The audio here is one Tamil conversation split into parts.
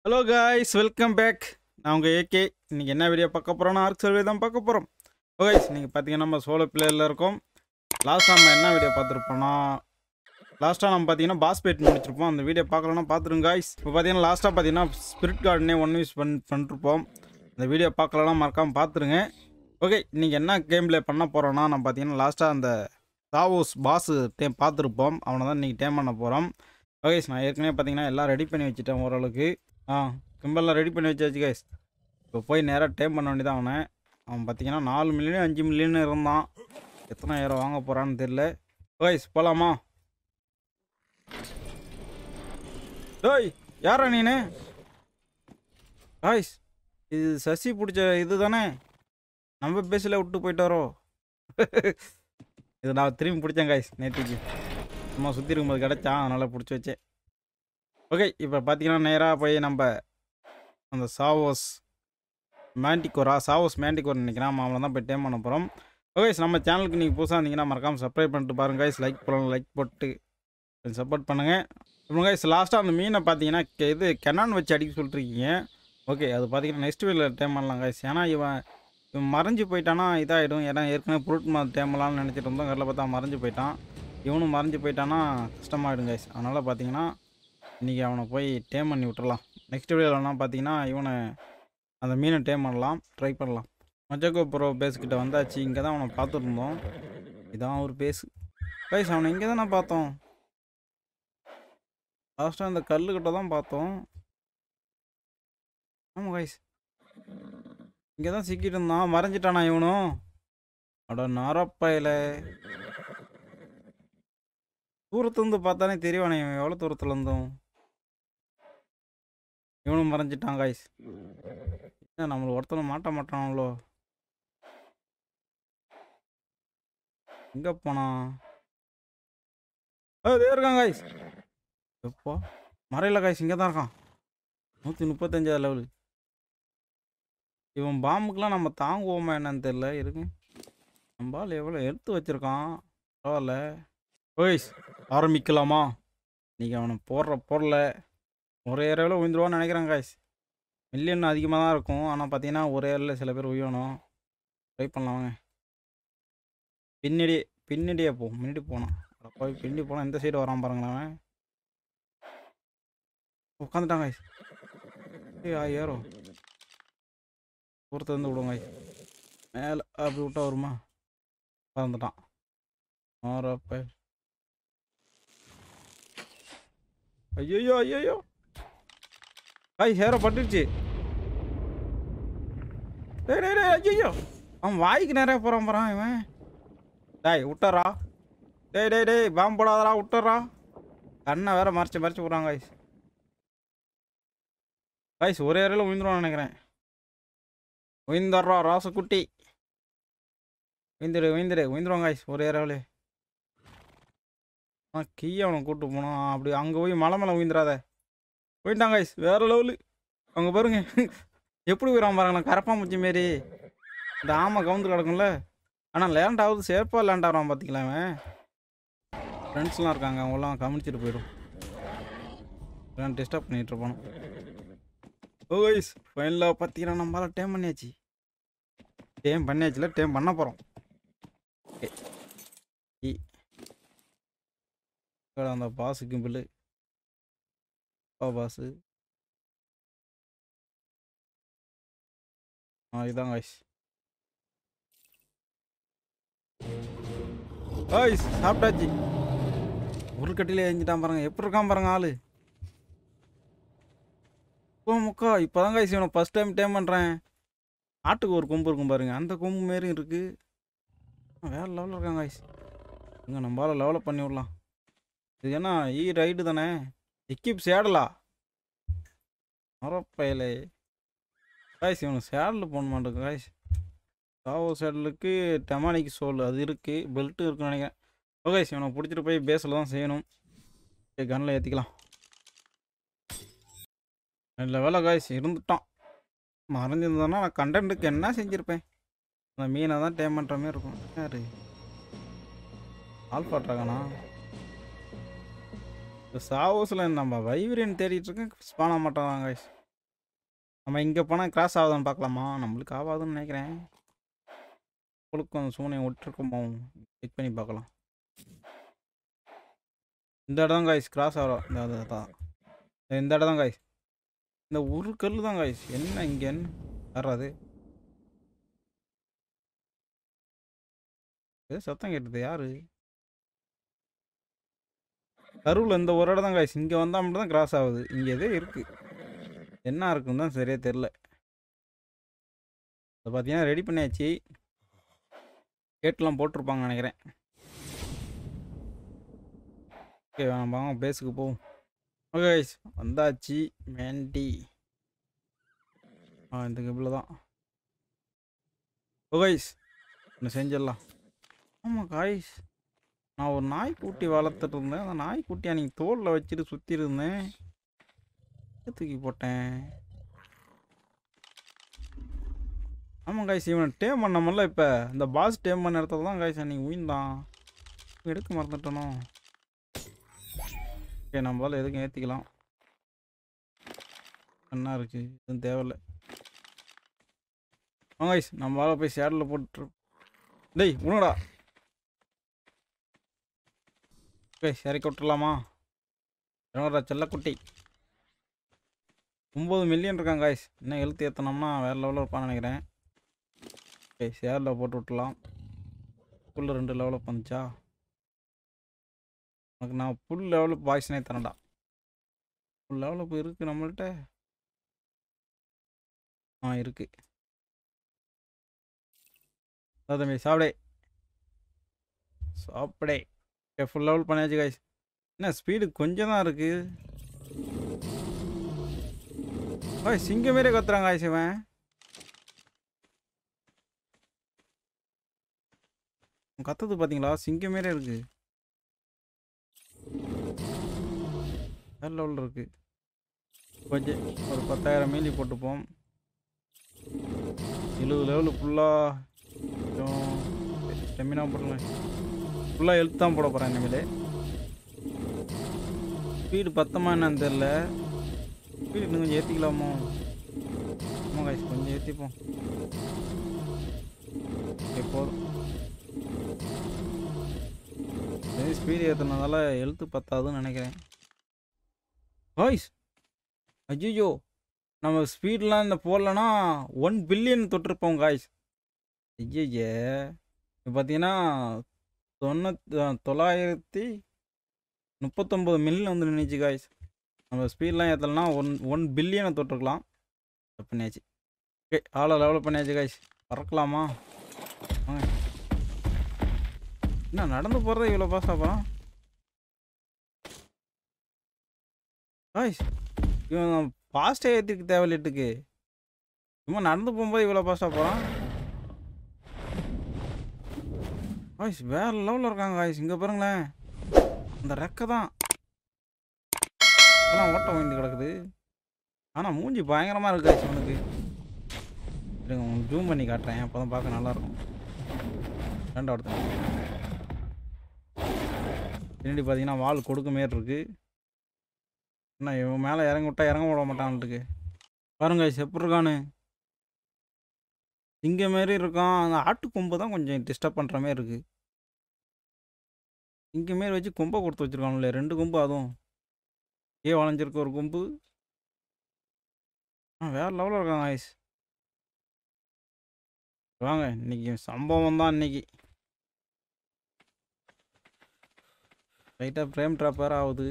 ஹலோ காய்ஸ் வெல்கம் பேக் நான் உங்கள் ஏகே இன்றைக்கி என்ன வீடியோ பார்க்க போகிறோம்னா ஆர்க் சர்வே தான் பார்க்க போகிறோம் ஓகேஸ் நீங்கள் பார்த்தீங்கன்னா நம்ம சோலோ பிளேயரில் இருக்கோம் லாஸ்ட்டாக நம்ம என்ன வீடியோ பார்த்துருப்போம்னா லாஸ்ட்டாக நம்ம பார்த்தீங்கன்னா பாஸ்பேட் முடிச்சிருப்போம் அந்த வீடியோ பார்க்கலன்னா பார்த்துருங்க காய்ஸ் இப்போ பார்த்தீங்கன்னா லாஸ்ட்டாக பார்த்தீங்கன்னா ஸ்பிரிட் கார்டனே ஒன் யூஸ் பண் பண்ணிருப்போம் அந்த வீடியோ பார்க்கலன்னா மறக்காமல் பார்த்துருங்க ஓகே இன்றைக்கி என்ன கேம் ப்ளே பண்ண போகிறோன்னா நம்ம பார்த்தீங்கன்னா லாஸ்ட்டாக அந்த சாவோஸ் பாஸ் டேம் பார்த்துருப்போம் அவனை தான் இன்றைக்கி டேம் பண்ண போகிறோம் ஓகே நான் ஏற்கனவே பார்த்தீங்கன்னா எல்லாம் ரெடி பண்ணி வச்சுட்டேன் ஓரளவுக்கு ஆ கிம்பல்லாம் ரெடி பண்ணி வச்சாச்சு கைஸ் இப்போ போய் நேராக டேம் பண்ண வேண்டியதான் அவனை அவன் பார்த்தீங்கன்னா நாலு மில்லியன் அஞ்சு மில்லியன் இருந்தான் எத்தனை ஏரம் வாங்க போகிறான்னு தெரில கைஸ் போகலாமா டேய் யாரா நீனு காய்ஸ் இது சசி பிடிச்ச இது தானே நம்ம பேசல விட்டு போயிட்டாரோ இது நான் திரும்பி பிடிச்சேன் காய்ஸ் நேற்றுக்கு சும்மா சுற்றி இருக்கும்போது கிடச்சான் அதனால் பிடிச்சி வச்சேன் ஓகே இப்போ பார்த்தீங்கன்னா நேராக போய் நம்ம அந்த சாவோஸ் மேண்டிகோரா சாவோஸ் மேண்டிகோர் நினைக்கிறேன் ஆமாம் அவனை தான் போய் டேம் பண்ண போகிறோம் ஓகே நம்ம சேனலுக்கு நீங்கள் புதுசாக இருந்தீங்கன்னா மறக்காமல் சப்ஸ்கிரைப் பண்ணிட்டு பாருங்க கைஸ் லைக் பண்ணலாம் லைக் போட்டு கொஞ்சம் சப்போர்ட் பண்ணுங்கள் இப்போ கைஸ் லாஸ்ட்டாக அந்த மீனை பார்த்தீங்கன்னா கெ- இது கெனான் வச்சு அடிக்க சொல்லிட்டுருக்கீங்க ஓகே அது பார்த்தீங்கன்னா நெக்ஸ்ட் வீடியோவில் டேம் பண்ணலாம் கைஸ் ஏன்னா இவன் இவன் மறைஞ்சு போயிட்டானா இதாகிடும் ஏன்னா ஏற்கனவே புருட் மா டேம் பண்ணலாம்னு நினச்சிட்டு இருந்தோம் கடையில் பார்த்தா மறைஞ்சு போயிட்டான் இவனும் மறைஞ்சு போயிட்டானா கஷ்டமாயிடும் கைஸ் அதனால் பார்த்தீங்கன்னா இன்றைக்கி அவனை போய் டேம் பண்ணி விட்டுறலாம் நெக்ஸ்ட் வீடியோலனா பார்த்தீங்கன்னா இவனை அந்த மீனை டேம் பண்ணலாம் ட்ரை பண்ணலாம் மஜக்கோ ப்ரோ பேஸ்கிட்ட வந்தாச்சு இங்கே தான் அவனை பார்த்துருந்தோம் இதான் ஒரு பேஸு கைஸ் அவனை இங்கே தானே பார்த்தோம் லாஸ்ட்டாக அந்த கல்லுக்கிட்ட தான் பார்த்தோம் ஆமாம் கைஸ் இங்கே தான் சிக்கிட்டு இருந்தான் மறைஞ்சிட்டானா இவனும் அட நாரப்பையில தூரத்துலேருந்து பார்த்தானே தெரியவானே இவன் எவ்வளோ தூரத்தில் இருந்தோம் இவனும் மறைஞ்சிட்டான் காய்ஸ் என்ன நம்மள ஒருத்தனும் மாட்ட மாட்டானோ எங்கே போனான் அதே இருக்கான் காய்ஸ் எப்போ மறையில காய்ஸ் இங்கே தான் இருக்கான் நூற்றி முப்பத்தஞ்சாவது லெவலு இவன் பாம்புக்கெலாம் நம்ம தாங்குவோமா என்னன்னு தெரில இருக்கு நம்மளால் எவ்வளோ எடுத்து வச்சுருக்கான் பரவாயில்ல ஓய்ஸ் ஆரம்பிக்கலாமா நீங்கள் அவனை போடுற பொருளை ஒரே ஏரியாவில் விழுந்துருவான்னு நினைக்கிறேன் காய்ஸ் மில்லியன் அதிகமாக தான் இருக்கும் ஆனால் பார்த்தீங்கன்னா ஒரே ஏரியாவில் சில பேர் உயணும் ட்ரை பண்ணலாம் வாங்க பின்னாடியே பின்னாடியே போ முன்னாடி போனான் அட போய் பின்னாடி போனால் இந்த சைடு வரான் பாருங்களேன் அவன் உட்காந்துட்டான் காய்ஸ் ஏய் ஆ, ஏறும் தூரத்துல இருந்து விடுவோம் காய்ஸ் மேலே அப்படி விட்டா வருமா பறந்துட்டான் ஆறப்ப ஐயோ ஐயோ ஐய் ஹேரோ பட்டுருச்சு டேய் டேய் டேய் ஐயோ அவன் வாய்க்கு நிறைய போகிறான் போகிறான் இவன் டேய் விட்டறா டேய் டேய் டேய் பாம்பு போடாதடா விட்டறா கண்ணை வேற மறைச்சு மறைச்சு விட்றான் காய்ஸ் காய்ஸ் ஒரே ஏரியாவில் விழுந்துருவான்னு நினைக்கிறேன் விழுந்துடுறா ராசக்குட்டி விழுந்துடு விழுந்துடு விழுந்துருவான் காய்ஸ் ஒரே ஏரியாவிலே ஆ கீ அவனை கூப்பிட்டு போனான் அப்படி அங்கே போய் மலை மேலே விழுந்துடாத போயிட்டான் காய்ஸ் வேற லெவலு அங்கே பாருங்க எப்படி போயிடாம பாருங்களேன் கரப்பாம்பூச்சி மாரி இந்த ஆமை கவுந்து கிடக்கும்ல ஆனால் லேண்ட் ஆகுது சேஃபாக லேண்ட் ஆகிறான் பார்த்திங்களா அவன் ஃப்ரெண்ட்ஸ்லாம் இருக்காங்க அவங்களாம் கவனிச்சிட்டு போயிடும் எல்லாம் டிஸ்டர்ப் பண்ணிட்டு இருப்பானோ ஓ கைஸ் ஃபைனலாக பார்த்தீங்கன்னா நம்மளால டேம் பண்ணியாச்சு டேம் பண்ணியாச்சுல டேம் பண்ண போகிறோம் அந்த பாஸு கிம்பிள் பா பாஸு ஆ இதான் காய்ஸ் காய்ஸ் சாப்பிட்டாச்சு ஒரு கட்டில எஞ்சிட்டான் பாருங்க எப்படி இருக்கான் பாருங்க ஆளு ஓ முக்கா இப்போதான் காய்ஸ் இவனை ஃபஸ்ட் டைம் டைம் பண்ணுறேன் ஆட்டுக்கு ஒரு கொம்பு இருக்கும் பாருங்க அந்த கொம்பு மாரி இருக்கு வேற லெவலில் இருக்கான் காய்ஸ் இங்கே நம்மளால லெவலப் பண்ணி விடலாம் இது என்ன ஈ ரைடு தானே எக்கிப் சேடலா மரப்பயலே காய்ஸ் இவனுக்கு சேடல் போட மாட்டேங்க காய்ஸ் சாவோ சேடலுக்கு டெமானிக் சோல் அது இருக்குது பெல்ட்டு இருக்குன்னு நினைக்கிறேன் ஓகே இவனை பிடிச்சிட்டு போய் பேஸில் தான் செய்யணும் கன்னில் ஏற்றிக்கலாம் நல்ல வேலை காய்ஸ் இருந்துட்டான் மறைஞ்சிருந்தோன்னா நான் கண்டென்ட்டுக்கு என்ன செஞ்சுருப்பேன் அந்த மீனை தான் டேம் பண்ணுற மாதிரி இருக்கும் யாரு ஆல்ஃபா ட்ராகனா இந்த சாவோஸில் நம்ம வைவரியன் தேடிட்டு இருக்கேன் ஸ்பான் ஆக மாட்டான் guys நம்ம இங்கே போனால் கிராஸ் ஆகுதான்னு பார்க்கலாமா நம்மளுக்கு ஆகாதுன்னு நினைக்கிறேன் உங்களுக்கு அந்த சூனை விட்டுருக்கோமோ செக் பண்ணி பார்க்கலாம் இந்த இடம் தான் காய்ஸ் கிராஸ் ஆகிறோம் இந்த அது தான் இந்த இடம் தான் காய்ஸ் இந்த ஒரு கல் தான் காய்ஸ் என்ன இங்கே வராது ஏதோ சத்தம் கேட்டது யாரு கருவில் இந்த ஒரு இடம் தான் காய்ஸ் இங்கே வந்தால் மட்டும் தான் கிராஸ் ஆகுது இங்கே எதோ இருக்குது என்ன இருக்குன்னு தான் சரியாக தெரில அதை பார்த்தீங்கன்னா ரெடி பண்ணியாச்சு கேட்லாம் போட்டிருப்பாங்க நினைக்கிறேன் ஓகே வாங்க பேஸுக்கு போவோம் ஓகே guys, வந்தாச்சு மேண்டி ஆ இந்த கிபில் தான் ஓகைஸ் ஒன்று செஞ்சிடலாம் ஆமாம் காய்ஸ் நான் ஒரு நாய்க்குட்டி வளர்த்துட்டு இருந்தேன் அந்த நாய்க்குட்டியை நீங்கள் தோலில் வச்சுட்டு சுற்றி இருந்தேன் தூக்கி போட்டேன் ஆமாம் காய்ஸ் இவனை டேம் பண்ணமல்ல இப்போ இந்த பாஸ் டேம் பண்ண இடத்துல தான் காய்ஸ் அன்றைக்கி உயிர்ந்தான் எடுக்க மறந்துட்டனோ ஓகே நம்மளால எதுக்கும் ஏற்றிக்கலாம் என்ன இருக்குது எதுவும் தேவையில்ல வாங்க guys, நம்மளால போய் சேடலில் போட்டு டேய் உணடா ஓகே சரி விட்டுலாமா என்னடா செல்லக்குட்டி ஒம்பது மில்லியன் இருக்காங்க காய்ஸ் இன்னும் எழுத்து ஏற்றினோம்னா வேறு லெவலில் இருப்பான்னு நினைக்கிறேன் ஓகே ஷேரில் போட்டு விட்டுலாம் புல் ரெண்டு லெவலில் வந்துச்சா உனக்கு நான் ஃபுல் லெவலில் பாய்ஸ்னே தரேன்டா ஃபுல் லெவலில் இப்போ இருக்குது நம்மள்ட்ட ஆ இருக்குது அதான் தம்பி சாப்பிடே சாப்பிடே ஓகே ஃபுல் லெவல் பண்ணியாச்சு காய்ஸ் என்ன ஸ்பீடு கொஞ்சம் தான் இருக்குது ஓய் சிங்கம் மாரி கத்துறாங்க காய்ஸ் இவன் அவன் கத்துறது பார்த்தீங்களா சிங்கம் மாரியே இருக்கு வேற லெவலில் இருக்கு கொஞ்சம் ஒரு பத்தாயிரம் மீலி போட்டுப்போம் எழுபது லெவலு ஃபுல்லாக கொஞ்சம் ஸ்டெமினா போடலாம் ஃபுல்லாக எழுத்து தான் போட போகிறேன் இனிமேல் ஸ்பீடு பத்தமா என்னன்னு தெரில ஸ்பீடு இன்னும் கொஞ்சம் ஏற்றிக்கலாமோ ஆமாம் காய்ஸ் கொஞ்சம் ஏற்றிப்போம் ஓகே போதும் சரி ஸ்பீடு ஏற்றுனதால எழுத்து பத்தாதுன்னு நினைக்கிறேன் காய்ஸ் அஜிஜோ நம்ம ஸ்பீட்லாம் இந்த போடலன்னா ஒன் பில்லியன் தொட்டிருப்போம் காய்ஸ் ஐயே இப்போ பார்த்தீங்கன்னா தொண்ணூத்தி தொள்ளாயிரத்தி முப்பத்தொம்பது மில்லியன் வந்து நின்றுச்சு காய்ஸ் நம்ம ஸ்பீட்லாம் ஏற்றலனா ஒன் ஒன் பில்லியனை தொட்டிருக்கலாம் பண்ணியாச்சு ஓகே ஆளை லெவலப் பண்ணியாச்சு காய்ஸ் பறக்கலாமா வாங்க என்ன நடந்து போகிறதே இவ்வளோ பாஸ் அப்புறம் காய்ஸ் இவன் ஃபாஸ்ட்டே ஏற்றிக்கு தேவையில்லைட்டுக்கு இவன் நடந்து போகும்போது இவ்வளோ ஃபாஸ்ட்டாக போகிறான் காய்ஸ் வேற லெவலில் இருக்காங்க காய்ஸ் இங்கே பாருங்களேன் அந்த ரெக்கை தான் அதெல்லாம் ஓட்ட வாங்கி கிடக்குது ஆனால் மூஞ்சி பயங்கரமாக இருக்கு காய்ஸ் இவனுக்கு இருங்க உங்களுக்கு ஜூம் பண்ணி காட்டுறேன் அப்போ தான் பார்க்க நல்லாயிருக்கும் ரெண்டு ஒருத்தன் பின்னாடி பார்த்தீங்கன்னா வால் கொடுக்க மாரி இருக்கு என்ன இவன் மேலே இறங்கி விட்டா இறங்க விட மாட்டான்ட்டுக்கு பாருங்க guys, எப்படி இருக்கான்னு இங்கே மாரி இருக்கான் அந்த ஆட்டு கொம்பு தான் கொஞ்சம் டிஸ்டர்ப் பண்ணுற மாதிரி இருக்குது இங்கே மாரி வச்சு கொம்பை கொடுத்து வச்சுருக்காங்களே ரெண்டு கொம்பு அதுவும் ஏ வளைஞ்சிருக்க ஒரு கொம்பு ஆ வேறு லெவலில் இருக்காங்க ஐஸ் வாங்க இன்னைக்கு சம்பவம் தான் இன்னைக்கு லைட்டாக ஃப்ரேம் ட்ராப் வேறு ஆகுது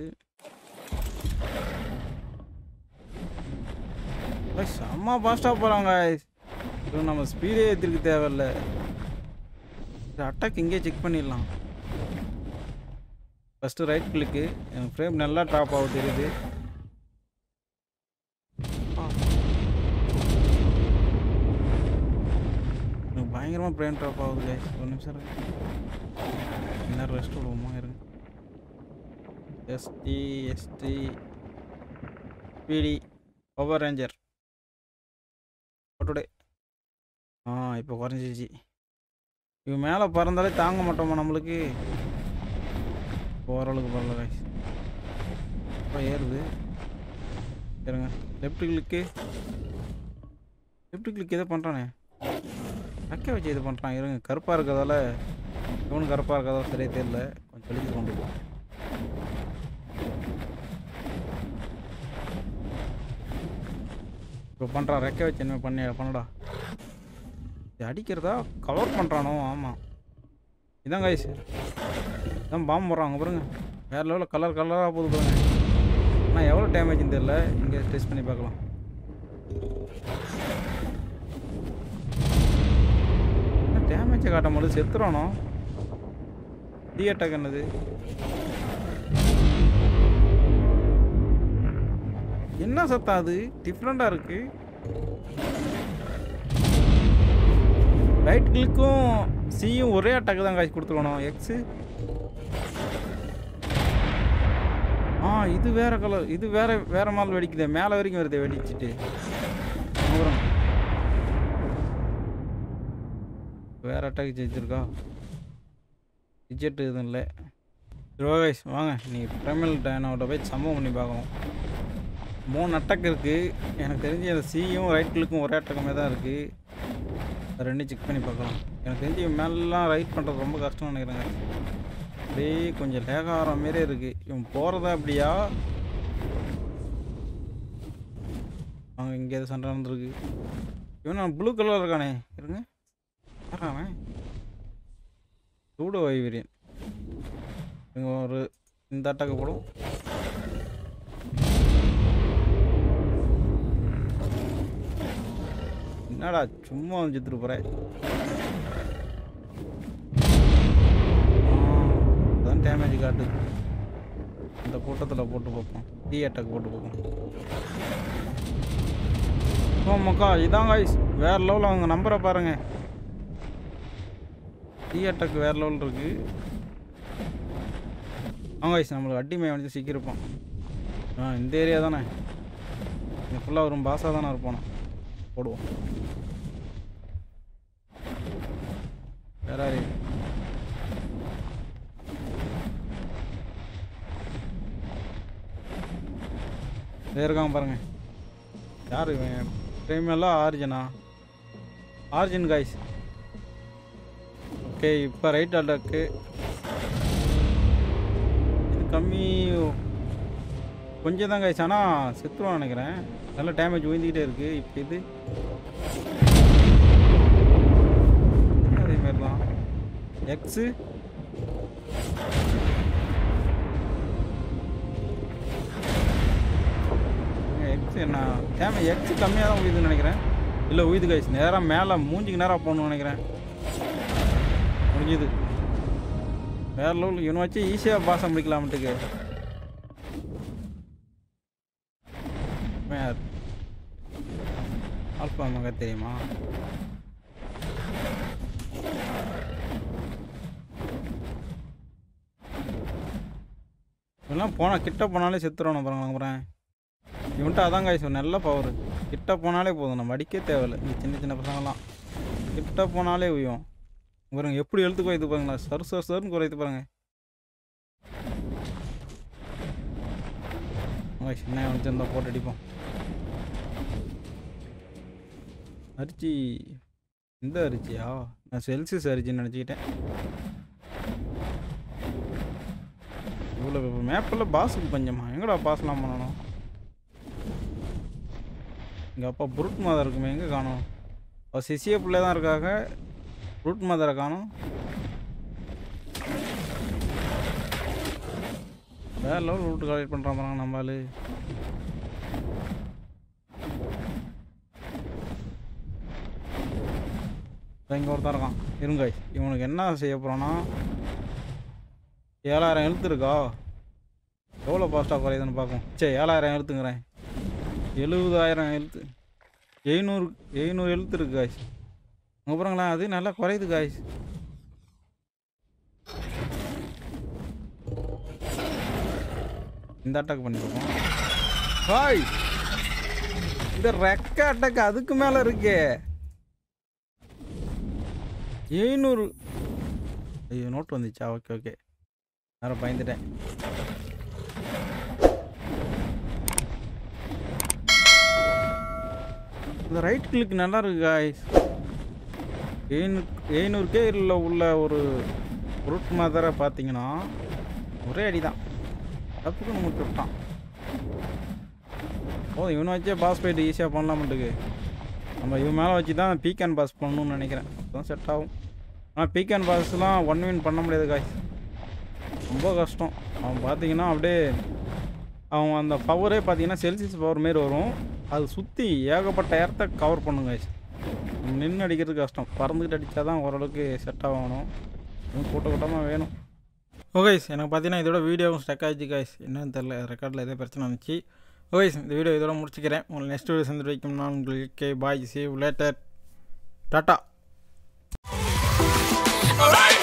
ஏய், செம்ம ஃபாஸ்ட்டாக போகிறாங்க இது நம்ம ஸ்பீடே ஏற்றிருக்க தேவையில்ல அட்டாக் இங்கே செக் பண்ணிடலாம் ஃபஸ்ட்டு ரைட் கிளிக்கு எனக்கு ஃப்ரேம் நல்லா ட்ராப் ஆகுது தெரியுது ஆ. எனக்கு பயங்கரமாக ப்ரெயின் ட்ராப் ஆகுது guys. ஒரு நிமிஷம் இருக்கு என்ன ரெஸ்ட் விடுவோமா இருங்க எஸ்டி எஸ்டி பிடி பவர் ரேஞ்சர் போட்டுடே ஆ இப்போ குறைஞ்சிருச்சு இவன் மேலே பறந்தாலே தாங்க மாட்டோமா நம்மளுக்கு ஓரளவுக்கு பரல காய்ஸ் இப்போ ஏறுது இருங்க லெஃப்ட் கிளிக்கு ஷிஃப்ட் கிளிக் இதை பண்ணுறானே ரெக்கை வச்சு இது பண்ணுறான் இருங்க கருப்பாக இருக்கிறதால இவனும் கருப்பாக இருக்கிறதால சரியா தெரியல கொஞ்சம் வெளியே கொண்டு போ இப்போ பண்ணுறான் ரெக்கை வச்சு என்ன பண்ணி பண்ணடா இது அடிக்கிறதா கவர் பண்ணுறானோ ஆமாம் இதான் கைஸ் இதான் பாம்பு போடுறாங்க பாருங்க வேறு லெவலில் கலர் கலராக போகுது பாருங்க ஆனால் எவ்வளோ டேமேஜ்னு தெரில இங்கே டெஸ்ட் பண்ணி பார்க்கலாம் டேமேஜை காட்டும் போது செத்துறானோ டி அட்டாக் என்னது என்ன சத்தம் அது டிஃப்ரெண்ட்டாக இருக்கு ரைட் கிளிக்கும் சியும் ஒரே அட்டாக் தான் காய்ச்சி கொடுத்துருக்கணும் எக்ஸு ஆ இது வேற கலர் இது வேற வேற மால் வெடிக்குதே மேலே வரைக்கும் வருதே வெடிச்சிட்டு அப்புறம் வேற அட்டாக் ஜெயிச்சிருக்கா ரிஜெக்ட் எதுவும் இல்லை ரோகேஷ் வாங்க நீ பிரமிழ் டைனோட போய் சம்பவம் பண்ணி பார்க்கணும் மூணு அட்டாக் இருக்குது எனக்கு தெரிஞ்சு அந்த சியும் ரைட் கிளிக்கும் ஒரே அட்டக்கமே தான் இருக்குது ரெண்டையும் செக் பண்ணி பார்க்கலாம் எனக்கு தெரிஞ்சு இவன் மேலெலாம் ரைட் பண்ணுறது ரொம்ப கஷ்டம்னு நினைக்கிறேங்க அப்படியே கொஞ்சம் லேக ஆகிற மாரி இருக்குது இவன் போகிறதா அப்படியா அங்கே இங்கே எது சண்டை நடந்திருக்கு இவன் ப்ளூ கலர் இருக்கானே இருங்க யாரா அவன் சூடு வைவிரியன் இவங்க ஒரு இந்த அட்டாக்கு போடும் என்னடா சும்மா செத்துட்டு போற தான் டேமேஜ் காட்டுது இந்த கூட்டத்தில் போட்டு பார்ப்போம் டீ அட்டாக் போட்டு பார்ப்போம் ஓ மக்கா இதான் காய்ஸ் வேற லெவலில் அவங்க நம்பரை பாருங்க டீ அட்டாக் வேற லெவல் இருக்கு ஆ காய்ஸ் நம்மளுக்கு அடிமை வந்து சிக்கியிருப்போம் ஆ இந்த ஏரியா தானே இங்கே ஃபுல்லாக வரும் பாஸாக தானே இருப்போம் போடுவோம் வேற யாரு? இதோ இருக்கான் பாருங்க யார் இவன் பிரேமெல்லாம் ஆரிஜினா ஆரிஜின் காய்ஸ் ஓகே இப்போ ரைட் அட்டாக்கு இது கம்மி கொஞ்சம் தான் காய்ஸ் ஆனால் செத்துருவான்னு நினைக்கிறேன் நல்ல டேமேஜ் விழுந்துக்கிட்டே இருக்குது இப்போ இது அதே மாதிரி தான் எக்ஸு எக்ஸ் என்ன டேமே எக்ஸ் கம்மியாக தான் உயுதுன்னு நினைக்கிறேன் இல்லை உயுது கைஸ் நேராக மேலே மூஞ்சிக்கு நேராக போகணும்னு நினைக்கிறேன் முடிஞ்சுது வேற லெவல் இவனை வச்சு ஈஸியாக பாசம் முடிக்கலாம்ட்டுக்கு இவன் யார் ஆல்பா மக தெரியுமா இவெல்லாம் போனால் கிட்ட போனாலே செத்துறணும் பாருங்க அப்புறம் இவன்ட்டு அதான் காய்ஸ் நல்ல பவர் கிட்ட போனாலே போதும் நம்ம அடிக்க தேவையில்லை இந்த சின்ன சின்ன பசங்களாம் கிட்ட போனாலே உயும் பாருங்க எப்படி எழுத்து குறைத்து பாருங்களா சர் சர் சர்னு குறைத்து பாருங்க ஓகே சின்ன வச்சுருந்தா போட்டு அடிப்போம் அரிச்சி இந்த அரிச்சியா நான் செல்சியஸ் அரிச்சின்னு நினச்சிக்கிட்டேன் இவ்வளோ மேப்பில் பாஸுக்கு பஞ்சமா எங்கடா பாஸ்லாம் பண்ணணும் எங்கள் அப்பா புருட் மாதம் இருக்குமே எங்கே காணும் அவர் சிசிய பிள்ளை தான் இருக்காங்க புருட் மாதரை காணும் வேற லெவல் ரூட் கலெக்ட் பண்ணுறான் பாருங்க நம்ம ஆளு இங்கே ஒருத்தன் இருக்கான் இருங்க இவனுக்கு என்ன செய்ய போகிறான்னா ஏழாயிரம் எழுத்து இருக்கா எவ்வளோ ஃபாஸ்ட்டாக குறையுதுன்னு பார்க்கும் சே ஏழாயிரம் எழுத்துங்கிறேன் எழுபதாயிரம் எழுத்து எழுநூறு எழுநூறு எழுத்து இருக்கு காய்ஸ் அங்கே பாருங்களேன் அது நல்லா குறையுது காய்ஸ் இந்த அட்டாக் பண்ணி பார்ப்போம் ஹாய் இந்த ரெக்க அட்டாக் அதுக்கு மேலே இருக்கே எழுநூறு ஐயோ நோட் வந்துச்சா ஓகே ஓகே வேற பயந்துட்டேன் இந்த ரைட் கிளிக் நல்லா இருக்கு காய்ஸ் எழுநூறு எழுநூறு கேரில் உள்ள ஒரு ரூட் மதரை பார்த்தீங்கன்னா ஒரே அடி தான் தப்புக்கு நம்ம விட்டான் போதும் இவனை வச்சே பாஸ் ஃபைட் ஈஸியாக பண்ணலாமட்டுக்கு நம்ம இவன் மேலே வச்சு தான் பீக் அண்ட் பாஸ் பண்ணணும்னு நினைக்கிறேன் அதுதான் செட் ஆகும் ஆனால் பீக் அண்ட் பாஸ்லாம் ஒன் வின் பண்ண முடியாது காய்ஸ் ரொம்ப கஷ்டம் அவன் பார்த்தீங்கன்னா அப்படியே அவன் அந்த பவரே பார்த்தீங்கன்னா செல்சியஸ் பவர் மாரி வரும் அது சுற்றி ஏகப்பட்ட இடத்த கவர் பண்ணுங்க guys. நின்று அடிக்கிறது கஷ்டம் பறந்துக்கிட்டு அடித்தா தான் ஓரளவுக்கு செட் ஆகணும் இன்னும் கூட்ட கூட்டமாக வேணும் ஓகே எனக்கு பார்த்தீங்கன்னா இதோட வீடியோவும் ஸ்டக் ஆயிடுச்சு காய்ஸ் என்னன்னு தெரில ரெக்கார்டில் எதோ பிரச்சனை வந்துச்சு ஓகே இந்த வீடியோ இதோட முடிச்சுக்கிறேன் உங்களை நெக்ஸ்ட் வீடியோ சந்தித்து வைக்கும் நான் உங்களுக்கு bye see later tata Alright.